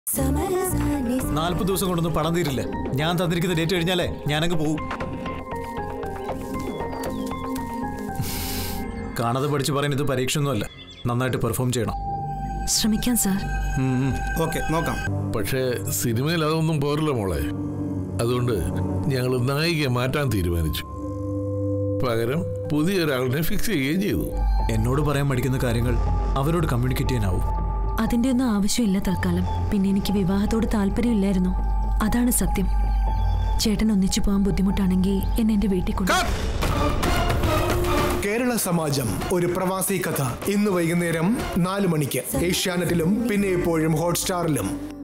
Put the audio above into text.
നാല്പത് ദിവസം കൊണ്ടൊന്നും പണം തീരില്ല ഞാൻ തന്നിരിക്കുന്ന ഡേറ്റ് കഴിഞ്ഞാലേ ഞാനങ്ങ് പോകും കാണാതെ പഠിച്ച് പറയാൻ ഇത് പരീക്ഷയൊന്നുമല്ല നന്നായിട്ട് പെർഫോം ചെയ്യണം ശ്രമിക്കാം സാർ ഓക്കെ നോക്കാം പക്ഷേ സിനിമയിൽ അതൊന്നും പോരല്ലോ മോളെ അതുകൊണ്ട് ഞങ്ങൾ നായികയെ മാറ്റാൻ തീരുമാനിച്ചു പകരം പുതിയൊരാളിനെ ഫിക്സ് ചെയ്യുകയും ചെയ്തു എന്നോട് പറയാൻ മടിക്കുന്ന കാര്യങ്ങൾ അവരോട് കമ്മ്യൂണിക്കേറ്റ് ചെയ്യാനാവും അതിന്റെ ഒന്നും ആവശ്യമില്ല തൽക്കാലം പിന്നെ എനിക്ക് വിവാഹത്തോട് താല്പര്യമില്ലായിരുന്നു അതാണ് സത്യം ചേട്ടൻ ഒന്നിച്ചു പോകാൻ ബുദ്ധിമുട്ടാണെങ്കിൽ എന്നെ എന്റെ വീട്ടിൽ കൊണ്ടു കേരള സമാജം ഒരു പ്രവാസി കഥ ഇന്ന് വൈകുന്നേരം നാല് മണിക്ക് ഏഷ്യാനെറ്റിലും പിന്നെ എപ്പോഴും ഹോട്ട്സ്റ്റാറിലും